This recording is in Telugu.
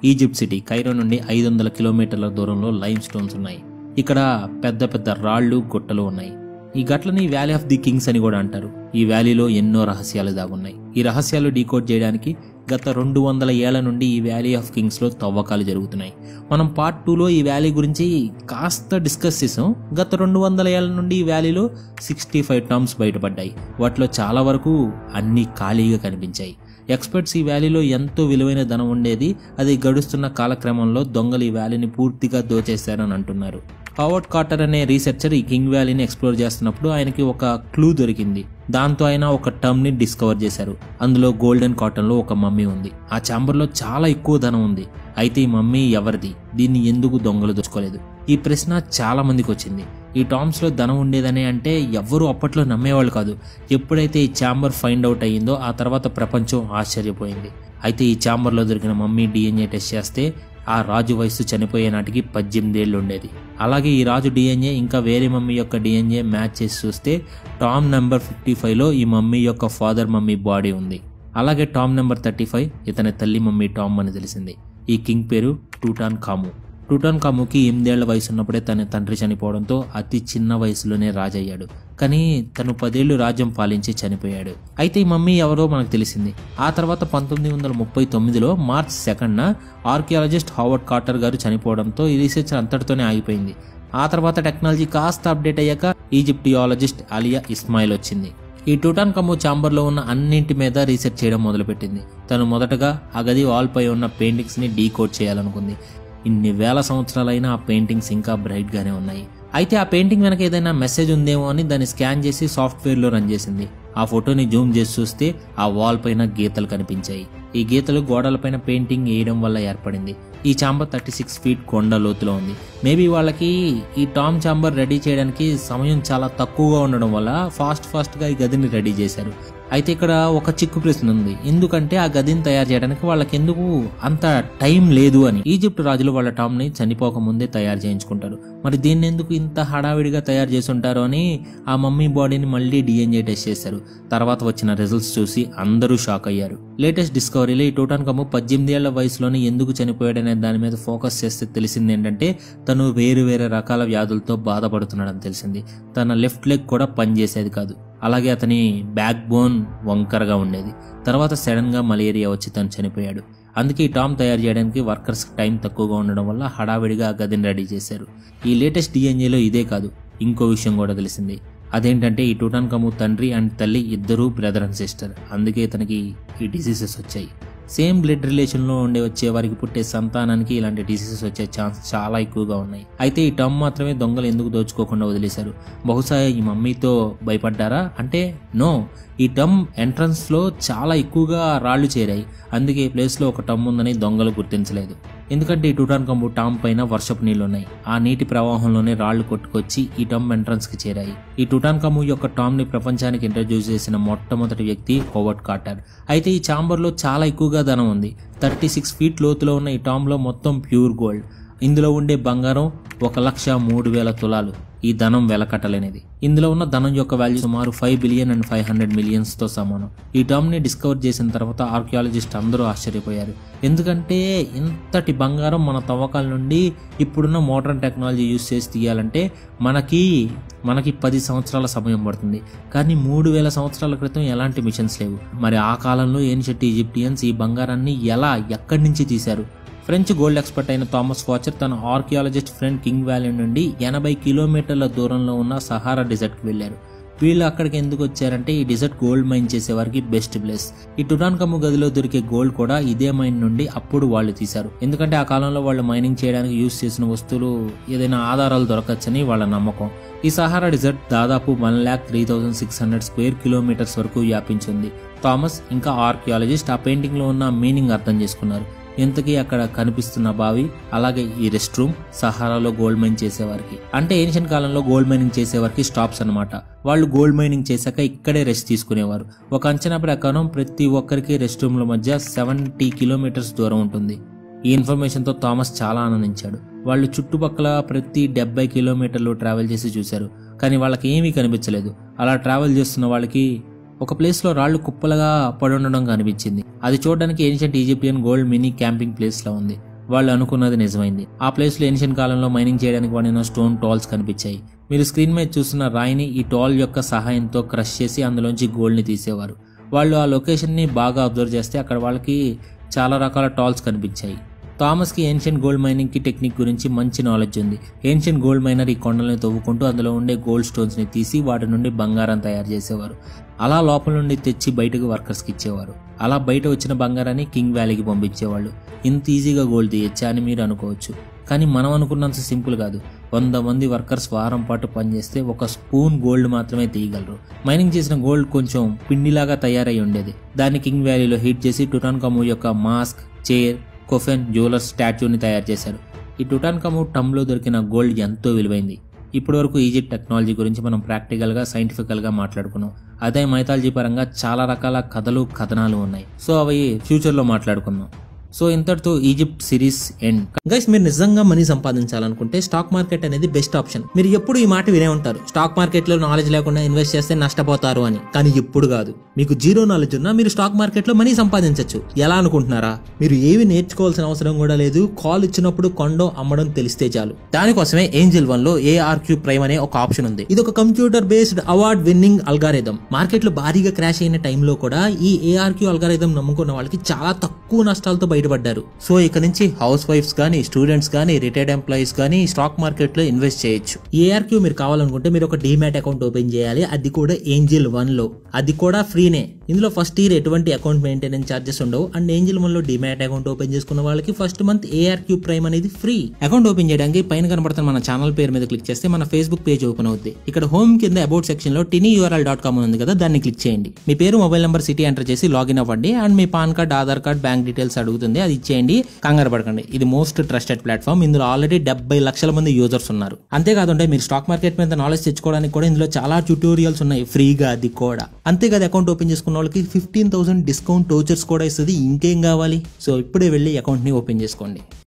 ఈజిప్ట్ సిటీ కైరో నుండి ఐదు వందల కిలోమీటర్ల దూరంలో లైమ్ స్టోన్స్ ఉన్నాయి ఇక్కడ పెద్ద పెద్ద రాళ్ళు గుట్టలు ఉన్నాయి ఈ గట్లని వ్యాలీ ఆఫ్ ది కింగ్స్ అని కూడా అంటారు ఈ వ్యాలీలో ఎన్నో రహస్యాలు దాగున్నాయి ఈ రహస్యాలు డీకోడ్ చేయడానికి గత రెండు వందల ఏళ్ల నుండి ఈ వ్యాలీ ఆఫ్ కింగ్స్ లో తవ్వకాలు జరుగుతున్నాయి మనం పార్ట్ టూలో ఈ వ్యాలీ గురించి కాస్త డిస్కస్ చేసాం గత రెండు వందల ఏళ్ల నుండి ఈ వ్యాలీలో సిక్స్టీ ఫైవ్ టర్మ్స్ బయటపడ్డాయి వాటిలో చాలా వరకు అన్ని ఖాళీగా కనిపించాయి ఎక్స్పర్ట్స్ ఈ వ్యాలీలో ఎంతో విలువైన ధనం ఉండేది అది గడుస్తున్న కాలక్రమంలో దొంగలు ఈ వ్యాలీని పూర్తిగా దోచేశారని అంటున్నారు హావర్డ్ కార్టర్ అనే రీసెర్చర్ ఈ కింగ్ వ్యాలీని ఎక్స్ప్లోర్ చేస్తున్నప్పుడు ఆయనకి ఒక క్లూ దొరికింది దాంతో ఆయన ఒక టర్మ్ ని డిస్కవర్ చేశారు అందులో గోల్డెన్ కాటన్ లో ఒక మమ్మీ ఉంది ఆ ఛాంబర్ లో చాలా ఎక్కువ ధనం ఉంది అయితే ఈ మమ్మీ ఎవరిది దీన్ని ఎందుకు దొంగలు దోచుకోలేదు ఈ ప్రశ్న చాలా మందికి వచ్చింది ఈ టామ్స్ లో ధనం ఉండేదనే అంటే ఎవ్వరూ అప్పట్లో నమ్మేవాళ్ళు కాదు ఎప్పుడైతే ఈ ఛాంబర్ ఫైండ్ అవుట్ అయ్యిందో ఆ తర్వాత ప్రపంచం ఆశ్చర్యపోయింది అయితే ఈ ఛాంబర్లో దొరికిన మమ్మీ డిఎన్ఏ టెస్ట్ చేస్తే ఆ రాజు వయసు చనిపోయే నాటికి పద్దెనిమిదేళ్ళు ఉండేది అలాగే ఈ రాజు డిఎన్ఏ ఇంకా వేరే మమ్మీ యొక్క డిఎన్ఏ మ్యాచ్ చేసి చూస్తే టామ్ నెంబర్ ఫిఫ్టీ ఫైవ్లో ఈ మమ్మీ యొక్క ఫాదర్ మమ్మీ బాడీ ఉంది అలాగే టామ్ నెంబర్ థర్టీ ఫైవ్ ఇతని తల్లి మమ్మీ టామ్ అని తెలిసింది ఈ కింగ్ పేరు టూటాన్ కాము టూటాన్ కాముకి ఎనిమిదేళ్ల వయసు ఉన్నప్పుడే తన తండ్రి చనిపోవడంతో అతి చిన్న వయసులోనే రాజయ్యాడు కానీ తను పదేళ్లు రాజ్యం పాలించి చనిపోయాడు అయితే ఈ మమ్మీ ఎవరో మనకు తెలిసింది ఆ తర్వాత పంతొమ్మిది వందల ముప్పై తొమ్మిదిలో మార్చ్ సెకండ్న ఆర్కియాలజిస్ట్ హావర్డ్ కార్టర్ గారు చనిపోవడంతో ఈ రీసెర్చ్ అంతటితోనే ఆగిపోయింది ఆ తర్వాత టెక్నాలజీ కాస్త అప్డేట్ అయ్యాక ఈజిప్టియాలజిస్ట్ అలియా ఇస్మాయిల్ వచ్చింది ఈ టూటాన్ కమ్ము ఛాంబర్లో ఉన్న అన్నింటి మీద రీసెర్చ్ చేయడం మొదలుపెట్టింది తను మొదటగా ఆ గది వాల్పై ఉన్న పెయింటింగ్స్ని డీకోడ్ చేయాలనుకుంది ఇన్ని వేల సంవత్సరాలైనా ఆ పెయింటింగ్స్ ఇంకా బ్రైట్గానే ఉన్నాయి అయితే ఆ పెయింటింగ్ వెనక ఏదైనా మెసేజ్ ఉందేమో అని దాన్ని స్కాన్ చేసి సాఫ్ట్వేర్లో రన్ చేసింది ఆ ఫోటోని జూమ్ చేసి చూస్తే ఆ వాల్ పైన గీతలు కనిపించాయి ఈ గీతలు గోడలపైన పెయింటింగ్ వేయడం వల్ల ఏర్పడింది ఈ చాంబర్ థర్టీ సిక్స్ ఫీట్ కొండ లోతులో ఉంది మేబీ వాళ్ళకి ఈ టామ్ చాంబర్ రెడీ చేయడానికి సమయం చాలా తక్కువగా ఉండడం వల్ల ఫాస్ట్ ఫాస్ట్గా ఈ గదిని రెడీ చేశారు అయితే ఇక్కడ ఒక చిక్కు ప్రశ్న ఉంది ఎందుకంటే ఆ గదిని తయారు చేయడానికి వాళ్ళకి ఎందుకు అంత టైం లేదు అని ఈజిప్ట్ రాజులు వాళ్ళ టామ్ ని చనిపోక ముందే తయారు చేయించుకుంటారు మరి దీన్ని ఎందుకు ఇంత హడావిడిగా తయారు చేసి ఉంటారు అని ఆ మమ్మీ బాడీని మళ్ళీ డిఎన్ఏ టెస్ట్ చేశారు తర్వాత వచ్చిన రిజల్ట్స్ చూసి అందరూ షాక్ అయ్యారు లేటెస్ట్ డిస్కవరీలో ఈ టూటాన్ కమ్ము పద్దెనిమిది ఏళ్ల వయసులోనే ఎందుకు చనిపోయాడనే దాని మీద ఫోకస్ చేస్తే తెలిసింది ఏంటంటే తను వేరు వేరే రకాల వ్యాధులతో బాధపడుతున్నాడని తెలిసింది తన లెఫ్ట్ లెగ్ కూడా పనిచేసేది కాదు అలాగే అతని బ్యాక్ బోన్ వంకరగా ఉండేది తర్వాత సడన్ గా మలేరియా వచ్చి తను చనిపోయాడు అందుకే ఈ టామ్ తయారు చేయడానికి వర్కర్స్ టైం తక్కువగా ఉండడం వల్ల హడావిడిగా ఆ గదిని రెడీ చేశారు ఈ లేటెస్ట్ డిఎన్ఏలో ఇదే కాదు ఇంకో విషయం కూడా తెలిసింది అదేంటంటే ఈ టూటాన్ కము తండ్రి అండ్ తల్లి ఇద్దరూ బ్రదర్ అండ్ సిస్టర్ అందుకే తనకి ఈ డిసీజెస్ వచ్చాయి సేమ్ బ్లడ్ రిలేషన్లో ఉండే వచ్చే వారికి పుట్టే సంతానానికి ఇలాంటి డిసీజెస్ వచ్చే ఛాన్స్ చాలా ఎక్కువగా ఉన్నాయి అయితే ఈ టమ్ మాత్రమే దొంగలు ఎందుకు దోచుకోకుండా వదిలేశారు బహుశా ఈ మమ్మీతో భయపడ్డారా అంటే నో ఈ టమ్ ఎంట్రన్స్ లో చాలా ఎక్కువగా రాళ్లు చేరాయి అందుకే ఈ ప్లేస్ లో ఒక టమ్ ఉందని దొంగలు గుర్తించలేదు ఎందుకంటే ఈ టూటాన్ కంబు టామ్ పైన వర్షపు నీళ్లు ఉన్నాయి ఆ నీటి ప్రవాహంలోనే రాళ్లు కొట్టుకొచ్చి ఈ టమ్ ఎంట్రన్స్ కి చేరాయి ఈ టూటాన్ కమ్ము యొక్క టామ్ ని ప్రపంచానికి ఇంట్రడ్యూస్ చేసిన మొట్టమొదటి వ్యక్తి హోవర్డ్ కార్టర్ అయితే ఈ ఛాంబర్ లో చాలా ఎక్కువగా ధనం ఉంది థర్టీ సిక్స్ ఫీట్ లోతులో ఉన్న ఈ టామ్ లో మొత్తం ప్యూర్ గోల్డ్ ఇందులో ఉండే బంగారం ఒక లక్ష మూడు వేల తులాలు ఈ ధనం వెలకట్టలేనిది ఇందులో ఉన్న ధనం యొక్క వాల్యూ సుమారు five billion and five hundred millions తో సమానం ఈ టర్మ్ ని డిస్కవర్ చేసిన తర్వాత ఆర్కియాలజిస్ట్ అందరూ ఆశ్చర్యపోయారు ఎందుకంటే ఇంతటి బంగారం మన తవ్వకాల నుండి ఇప్పుడున్న మోడర్న్ టెక్నాలజీ యూస్ చేసి తీయాలంటే మనకి మనకి పది సంవత్సరాల సమయం పడుతుంది కానీ మూడు వేల సంవత్సరాల క్రితం ఎలాంటి మిషన్స్ లేవు మరి ఆ కాలంలో ఏన్షెట్ ఈజిప్టియన్స్ ఈ బంగారాన్ని ఎలా ఎక్కడి నుంచి తీశారు ఫ్రెంచ్ గోల్డ్ ఎక్స్పర్ట్ అయిన థామస్ వాచర్ తన ఆర్కియాలజిస్ట్ ఫ్రెండ్ కింగ్ వ్యాలీ నుండి ఎనభై కిలోమీటర్ల దూరంలో ఉన్న సహారా డిజర్ట్కి వెళ్ళారు వీళ్ళు అక్కడికి ఎందుకు వచ్చారంటే ఈ డిజర్ట్ గోల్డ్ మైన్ చేసే వారికి బెస్ట్ ప్లేస్ ఈ టుటాన్ కమ్ము గదిలో దొరికే గోల్డ్ కూడా ఇదే మైన్ నుండి అప్పుడు వాళ్ళు తీశారు ఎందుకంటే ఆ కాలంలో వాళ్ళు మైనింగ్ చేయడానికి యూజ్ చేసిన వస్తువులు ఏదైనా ఆధారాలు దొరకచ్చని వాళ్ళ నమ్మకం ఈ సహారా డిజర్ట్ దాదాపు one lakh three thousand six hundred square kilometres వరకు వ్యాపించింది థామస్ ఇంకా ఆర్కియాలజిస్ట్ ఆ పెయింటింగ్ లో ఉన్న మీనింగ్ అర్థం చేసుకున్నారు ఇంతకీ అక్కడ కనిపిస్తున్న బావి అలాగే ఈ రెస్ట్ రూమ్ సహారాలో గోల్డ్ మైన్ చేసేవారికి అంటే ఏన్షియన్ కాలంలో గోల్డ్ మైనింగ్ చేసేవారికి స్టాప్స్ అన్నమాట వాళ్ళు గోల్డ్ మైనింగ్ చేశాక ఇక్కడే రెస్ట్ తీసుకునేవారు ఒక అంచనా ప్రకారం ప్రతి ఒక్కరికి రెస్ట్ రూమ్ల మధ్య సెవెంటీ కిలోమీటర్స్ దూరం ఉంటుంది ఈ ఇన్ఫర్మేషన్తో థామస్ చాలా ఆనందించాడు వాళ్ళు చుట్టుపక్కల ప్రతి డెబ్బై కిలోమీటర్లు ట్రావెల్ చేసి చూశారు కానీ వాళ్ళకి ఏమీ కనిపించలేదు అలా ట్రావెల్ చేస్తున్న వాళ్ళకి ఒక ప్లేస్ లో రాళ్లు కుప్పలుగా పడి ఉండడం కనిపించింది అది చూడడానికి ancient Egyptian gold mini camping place లా ఉంది వాళ్ళు అనుకున్నది నిజమైంది ఆ ప్లేస్ లో ఏన్షియన్ కాలంలో మైనింగ్ చేయడానికి వాడిన స్టోన్ టాల్స్ కనిపించాయి మీరు స్క్రీన్ మీద చూస్తున్న రాయిని ఈ టాల్ యొక్క సహాయంతో క్రష్ చేసి అందులోంచి గోల్డ్ ని తీసేవారు వాళ్ళు ఆ లొకేషన్ ని బాగా అబ్జర్వ్ చేస్తే అక్కడ వాళ్ళకి చాలా రకాల టాల్స్ కనిపించాయి థామస్కి ఏన్షియన్ గోల్డ్ మైనింగ్కి టెక్నిక్ గురించి మంచి నాలెడ్జ్ ఉంది ఏన్షియన్ గోల్డ్ మైనర్ ఈ కొండల్ని తవ్వుకుంటూ అందులో ఉండే గోల్డ్ స్టోన్స్ని తీసి వాటి నుండి బంగారం తయారు చేసేవారు అలా లోపల నుండి తెచ్చి బయటకు వర్కర్స్కి ఇచ్చేవారు అలా బయట వచ్చిన బంగారాన్ని కింగ్ వ్యాలీకి పంపించేవాళ్ళు ఇంత ఈజీగా గోల్డ్ తీయచ్చా అని మీరు అనుకోవచ్చు కానీ మనం అనుకున్నంత సింపుల్ కాదు వంద మంది వర్కర్స్ వారం పాటు పనిచేస్తే ఒక స్పూన్ గోల్డ్ మాత్రమే తీయగలరు మైనింగ్ చేసిన గోల్డ్ కొంచెం పిండిలాగా తయారై ఉండేది దాన్ని కింగ్ వ్యాలీలో హీట్ చేసి టుటాన్ కము యొక్క మాస్క్ చైర్ కొఫెన్ జ్యువెలర్స్ స్టాచ్యూని తయారు చేశారు ఈ టుటాన్ కము టమ్లో దొరికిన గోల్డ్ ఎంతో విలువైంది ఇప్పటివరకు ఈజిప్ట్ టెక్నాలజీ గురించి మనం ప్రాక్టికల్గా సైంటిఫికల్గా మాట్లాడుకున్నాం అదే మైథాలజీ పరంగా చాలా రకాల కథలు కథనాలు ఉన్నాయి సో అవి ఫ్యూచర్లో మాట్లాడుకుందాం సో ఇంతటితో ఈజిప్ట్ సిరీస్ ఎండ్ గైస్ మీరు నిజంగా మనీ సంపాదించాలనుకుంటే స్టాక్ మార్కెట్ అనేది బెస్ట్ ఆప్షన్ మీరు ఎప్పుడు ఈ మాట వినే ఉంటారు స్టాక్ మార్కెట్ లో నాలెడ్జ్ లేకుండా ఇన్వెస్ట్ చేస్తే నష్టపోతారు అని కానీ ఇప్పుడు కాదు మీకు జీరో నాలెడ్జ్ ఉన్నా మీరు స్టాక్ మార్కెట్ లో మనీ సంపాదించవచ్చు ఎలా అనుకుంటున్నారా మీరు ఏవి నేర్చుకోవాల్సిన అవసరం కూడా లేదు కాల్ ఇచ్చినప్పుడు కొండో అమ్మడం తెలిస్తే చాలు దానికోసమే ఏంజిల్ వన్ లో ఏఆర్క్యూ ప్రైమ్ అనే ఒక ఆప్షన్ ఉంది ఇది ఒక computer based award winning algorithm market లో భారీగా క్రాష్ అయిన టైంలో కూడా ఈ ఏఆర్క్యూ అల్గారిథం నమ్ముకున్న వాళ్ళకి చాలా తక్కువ నష్టాలతో బయటపడ్డారు సో ఇక నుంచి హౌస్ వైఫ్స్ కానీ స్టూడెంట్స్ కానీ రిటైర్డ్ ఎంప్లాయీస్ కానీ స్టాక్ మార్కెట్ లో ఇన్వెస్ట్ చేయొచ్చు ఏఆర్క్యూ మీరు కావాలనుకుంటే మీరు ఒక డీమ్యాట్ అకౌంట్ ఓపెన్ చేయాలి అది కూడా ఏంజిల్ వన్ లో అది కూడా ఫ్రీనే ఇందులో ఫస్ట్ ఇయర్ ఎటువంటి అకౌంట్ మెయింటెనెన్స్ చార్జెస్ ఉండవు అండ్ ఏంజిల్ వన్ లో డిమాట్ అకౌంట్ ఓపెన్ చేసుకున్న వాళ్ళకి ఫస్ట్ మంత్ ఏఆర్క్యూ ప్రైమ్ అనేది ఫ్రీ అకౌంట్ ఓపెన్ చేయడానికి పైన కనబడుతున్న మన ఛానల్ పేరు మీద క్లిక్ చేస్తే మన ఫేస్బుక్ పేజ్ ఓపెన్ అవుతుంది ఇక్కడ హోమ్ కింద అబౌట్ సెక్షన్ లో టినీ యూఆర్ఎల్ డాట్ కామ్ ఉంది కదా దాన్ని క్లిక్ చేయండి మీ పేరు మొబైల్ నెంబర్ సిటీ ఎంటర్ చేసి లాగిన్ అవ్వండి అండ్ మీ PAN card Aadhaar card bank details అడుగుతుంది అది ఇచ్చేయండి కంగారు పడకండి ఇది మోస్ట్ ట్రస్టెడ్ ప్లాట్ఫామ్ ఇందులో ఆల్రెడీ డెబ్బై లక్షల మంది యూజర్స్ ఉన్నారు అంతేకాదంటే మీరు స్టాక్ మార్కెట్ మీద నాలెడ్జ్ తెచ్చుకోవడానికి కూడా ఇందులో చాలా ట్యూటోరియల్స్ ఉన్నాయి ఫ్రీగా అది కూడా అంతేకాదు అకౌంట్ ఓపెన్ చేసుకున్న వాళ్ళకి ఫిఫ్టీన్ థౌసండ్ డిస్కౌంట్ టోచర్స్ కూడా ఇస్తుంది ఇంకేం కావాలి సో ఇప్పుడే వెళ్ళి అకౌంట్ ని ఓపెన్ చేసుకోండి